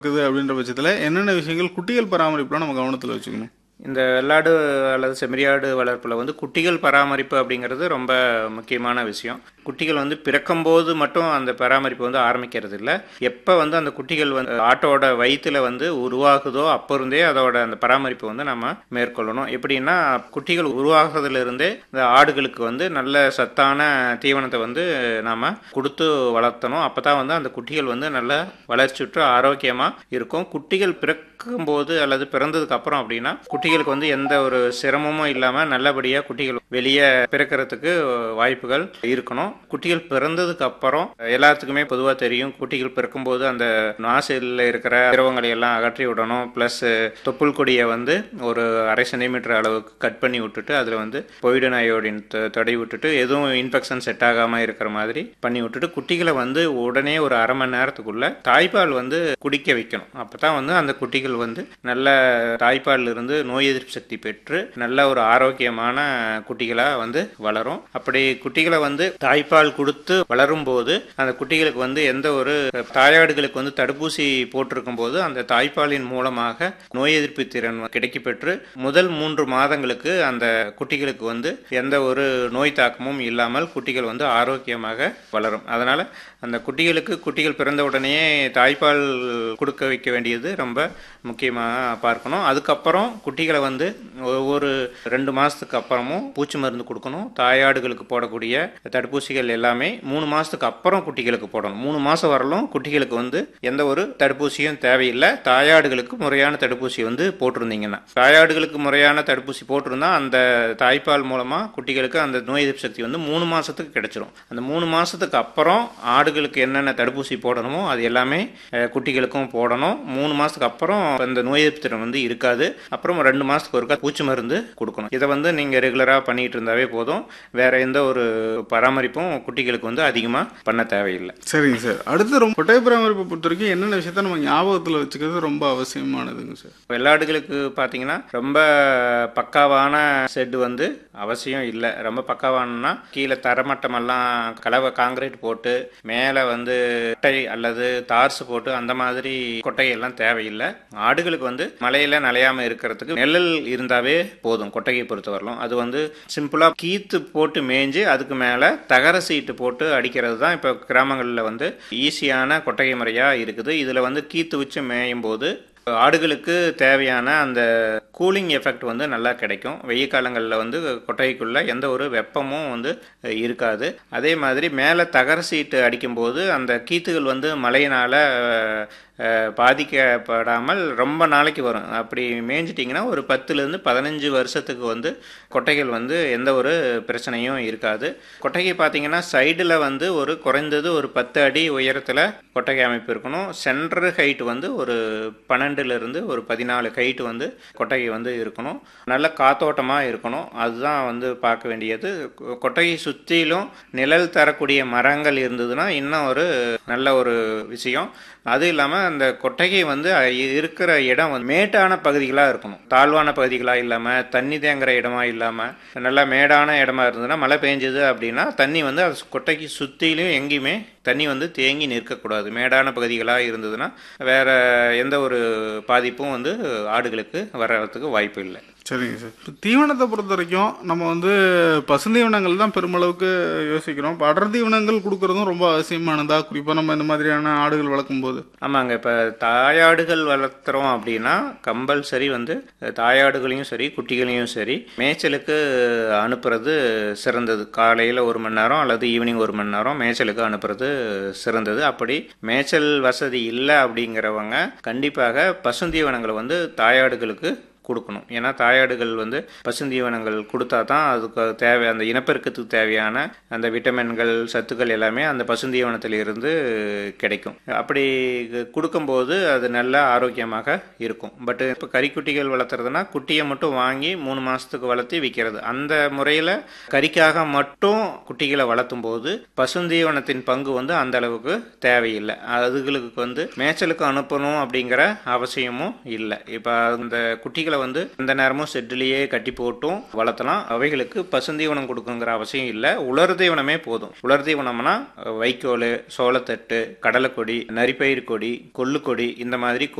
இருக்குது அப்படின்ற பட்சத்தில் என்னென்ன விஷயங்கள் குட்டிகள் பராமரிப்புலாம் நம்ம கவனத்தில் வச்சுக்கணும் இந்த வெள்ளாடு அல்லது செம்மறியாடு வளர்ப்பில் வந்து குட்டிகள் பராமரிப்பு அப்படிங்கிறது ரொம்ப முக்கியமான விஷயம் குட்டிகள் வந்து பிறக்கும்போது மட்டும் அந்த பராமரிப்பு வந்து ஆரம்பிக்கிறது இல்லை எப்போ வந்து அந்த குட்டிகள் வந்து ஆட்டோட வயிற்றுல வந்து உருவாகுதோ அப்போ இருந்தே அதோட அந்த பராமரிப்பு வந்து நம்ம மேற்கொள்ளணும் எப்படின்னா குட்டிகள் உருவாகிறதுல இருந்தே இந்த ஆடுகளுக்கு வந்து நல்ல சத்தான தீவனத்தை வந்து நாம் கொடுத்து வளர்த்தணும் அப்போ தான் வந்து அந்த குட்டிகள் வந்து நல்ல வளர்ச்சியுற்று ஆரோக்கியமாக இருக்கும் குட்டிகள் பிறக்கும்போது அல்லது பிறந்ததுக்கு அப்புறம் அப்படின்னா குட்டிகளுக்கு வந்து எந்த ஒரு சிரமமும் இல்லாமல் நல்லபடியாக குட்டிகள் வெளியே பிறக்கிறதுக்கு வாய்ப்புகள் இருக்கணும் குட்டிகள் பிறந்ததுக்கு அப்புறம் எல்லாத்துக்குமே பொதுவாக தெரியும் குட்டிகள் பிறக்கும்போது அந்த நாசில் இருக்கிற திரவங்களை எல்லாம் அகற்றி விடணும் ப்ளஸ் தொப்புள் கொடியை வந்து ஒரு அரை சென்டிமீட்டர் அளவுக்கு கட் பண்ணி விட்டுட்டு அதில் வந்து பொய்டன் அயோடின் தடவி விட்டுட்டு எதுவும் இன்ஃபெக்ஷன் செட் ஆகாமல் இருக்கிற மாதிரி பண்ணி விட்டுட்டு குட்டிகளை வந்து உடனே ஒரு அரை மணி நேரத்துக்குள்ள தாய்ப்பால் வந்து குடிக்க வைக்கணும் அப்போ தான் வந்து அந்த குட்டிகள் வந்து நல்ல தாய்ப்பாலில் இருந்து நோய் எதிர்ப்பு சக்தி பெற்று நல்ல ஒரு ஆரோக்கியமான குட்டிகளாக வந்து வளரும் அப்படி குட்டிகளை வந்து தாய்ப்பால் கொடுத்து வளரும் போது அந்த குட்டிகளுக்கு வந்து எந்த ஒரு தாயாடுகளுக்கு வந்து தடுப்பூசி போட்டிருக்கும் போது அந்த தாய்ப்பாலின் மூலமாக நோய் எதிர்ப்பு திறன் கிடைக்கப்பெற்று முதல் மூன்று மாதங்களுக்கு அந்த குட்டிகளுக்கு வந்து எந்த ஒரு நோய் தாக்கமும் இல்லாமல் குட்டிகள் வந்து ஆரோக்கியமாக வளரும் அதனால அந்த குட்டிகளுக்கு குட்டிகள் பிறந்த உடனே தாய்ப்பால் கொடுக்க வைக்க வேண்டியது ரொம்ப முக்கியமாக பார்க்கணும் அதுக்கப்புறம் குட்டிகளை வந்து ஒவ்வொரு ரெண்டு மாதத்துக்கு அப்புறமும் பூச்சி மருந்து கொடுக்கணும் தாயாடுகளுக்கு போடக்கூடிய தடுப்பூசிகள் எல்லாமே மூணு மாதத்துக்கு அப்புறம் குட்டிகளுக்கு போடணும் மூணு மாதம் வரலும் குட்டிகளுக்கு வந்து எந்த ஒரு தடுப்பூசியும் தேவையில்லை தாயாடுகளுக்கு முறையான தடுப்பூசி வந்து போட்டிருந்தீங்கன்னா தாயாடுகளுக்கு முறையான தடுப்பூசி போட்டிருந்தா அந்த தாய்ப்பால் மூலமாக குட்டிகளுக்கு அந்த நோய் எதிர்ப்பு சக்தி வந்து மூணு மாதத்துக்கு கிடைச்சிரும் அந்த மூணு மாதத்துக்கு அப்புறம் ஆடுகளுக்கு என்னென்ன தடுப்பூசி போடணுமோ அது எல்லாமே அஹ், குட்டிகளுக்கும் போடணும் மூணு மாதத்துக்கு அப்புறம் அந்த நோய் எதிர்ப்பு திறன் வந்து இருக்காது அப்புறம் ரெண்டு மாதத்துக்கு ஒருக்கா பூச்சி மருந்து கொடுக்கணும் இதை வந்து நீங்கள் ரெகுலராக பண்ணிட்டு இருந்தாவே போதும் வேற எந்த ஒரு பராமரிப்பும் குட்டிகளுக்கு வந்து அதிகமாக பண்ண தேவையில்லை சரிங்க சார் அடுத்து ரொம்ப கொட்டை பராமரிப்பை பொறுத்த வரைக்கும் என்னென்ன விஷயத்த நம்ம ஞாபகத்தில் வச்சுக்கிறது ரொம்ப அவசியமானதுங்க சார் வெள்ளாடுகளுக்கு பார்த்தீங்கன்னா ரொம்ப பக்காவான ஷெட் வந்து அவசியம் இல்லை ரொம்ப பக்காவானா கீழே தரமட்டமெல்லாம் கலவை காங்கிரீட் போட்டு மேலே வந்து கொட்டை அல்லது தார்ஸ் போட்டு அந்த மாதிரி கொட்டையெல்லாம் தேவையில்லை ஆடுகளுக்கு வந்து மழையில நனையாம இருக்கிறதுக்கு நிழல் இருந்தாவே போதும் கொட்டையை பொறுத்தவரையிலும் அது வந்து சிம்பிளாக கீத்து போட்டு மேய்ஞ்சு அதுக்கு மேலே தகர சீட்டு போட்டு அடிக்கிறது தான் இப்போ கிராமங்களில் வந்து ஈஸியான கொட்டகை முறையாக இருக்குது இதில் வந்து கீத்து வச்சு மேயும் போது ஆடுகளுக்கு தேவையான அந்த கூலிங் எஃபெக்ட் வந்து நல்லா கிடைக்கும் வெயில் காலங்களில் வந்து கொட்டகைக்குள்ளே எந்த ஒரு வெப்பமும் வந்து இருக்காது அதே மாதிரி மேலே தகர சீட்டு அடிக்கும்போது அந்த கீத்துகள் வந்து மழையினால் பாதிக்கப்படாமல் ரொம்ப நாளைக்கு வரும் அப்படி மேய்ஞ்சிட்டிங்கன்னா ஒரு பத்துலேருந்து பதினஞ்சு வருஷத்துக்கு வந்து கொட்டைகள் வந்து எந்த ஒரு பிரச்சனையும் இருக்காது கொட்டகை பார்த்தீங்கன்னா சைடில் வந்து ஒரு குறைந்தது ஒரு பத்து அடி உயரத்தில் கொட்டகை அமைப்பு இருக்கணும் சென்டர் ஹைட் வந்து ஒரு பன்னெண்டுலேருந்து ஒரு பதினாலு ஹைட் வந்து கொட்டகை வந்து இருக்கணும் நல்ல காத்தோட்டமாக இருக்கணும் அதுதான் வந்து பார்க்க வேண்டியது கொ- கொட்டகையை சுற்றிலும் நிழல் தரக்கூடிய மரங்கள் இருந்ததுன்னா இன்னும் ஒரு நல்ல ஒரு விஷயம் அது இல்லாமல் அந்த கொட்டகை வந்து அ- இருக்கிற இடம் வந்து மேட்டான பகுதிகளாக இருக்கணும் தாழ்வான பகுதிகளாக இல்லாமல் தண்ணி தேங்குற இடமா இல்லாமல் நல்லா மேடான இடமா இருந்ததுன்னா மழை பெஞ்சது அப்படின்னா தண்ணி வந்து அது கொட்டைக்கு சுற்றிலும் எங்கேயுமே தண்ணி வந்து தேங்கி நிற்கக்கூடாது மேடான பகுதிகளாக இருந்ததுன்னா வேற எந்த ஒரு பாதிப்பும் வந்து ஆடுகளுக்கு வர்றதுக்கு வாய்ப்பு இல்லை சரிங்க சார் இப்போ தீவனத்தை பொறுத்த வரைக்கும் நம்ம வந்து பசுந்தீவனங்கள் தான் பெருமளவுக்கு யோசிக்கிறோம் இப்போ அடர் தீவனங்கள் கொடுக்கறதும் ரொம்ப அவசியமானதா குறிப்பாக நம்ம இந்த மாதிரியான ஆடுகள் வளர்க்கும் போது ஆமாங்க இப்போ தாயாடுகள் வளர்த்துறோம் அப்படின்னா கம்பல்சரி வந்து தாயாடுகளையும் சரி குட்டிகளையும் சரி மேய்ச்சலுக்கு அனுப்புறது சிறந்தது காலையில் ஒரு மணி நேரம் அல்லது ஈவினிங் ஒரு மணி நேரம் மேய்ச்சலுக்கு அனுப்புறது சிறந்தது அப்படி மேய்ச்சல் வசதி இல்லை அப்படிங்கிறவங்க கண்டிப்பாக பசுந்தீவனங்களை வந்து தாயாடுகளுக்கு கொடுக்கணும் ஏன்னா தாயாடுகள் வந்து பசுந்தீவனங்கள் கொடுத்தா தான் அதுக்கு தேவை அந்த இனப்பெருக்கத்துக்கு தேவையான அந்த விட்டமின்கள் சத்துக்கள் எல்லாமே அந்த பசுந்தீவனத்தில் இருந்து கிடைக்கும் அப்படி கொடுக்கும்போது அது நல்ல ஆரோக்கியமாக இருக்கும் பட் இப்போ கறிக்குட்டிகள் வளர்த்துறதுனா குட்டியை மட்டும் வாங்கி மூணு மாதத்துக்கு வளர்த்தி விற்கிறது அந்த முறையில் கறிக்காக மட்டும் குட்டிகளை வளர்த்தும் போது பசுந்தீவனத்தின் பங்கு வந்து அந்த அளவுக்கு தேவையில்லை அதுகளுக்கு வந்து மேய்ச்சலுக்கு அனுப்பணும் அப்படிங்கிற அவசியமும் இல்லை இப்போ அந்த குட்டிகளை வந்து இந்த நேரமும் செட்டிலேயே கட்டி போட்டும் வளர்த்தலாம் அவைகளுக்கு பசுந்தீவனம் கொடுக்குங்கிற அவசியம் இல்லை உலர் தீவனமே போதும் உலர் தீவனம்னா வைக்கோல் சோளத்தட்டு கடலைக்கொடி நரிப்பயிர் கொடி கொள்ளுக்கொடி இந்த மாதிரி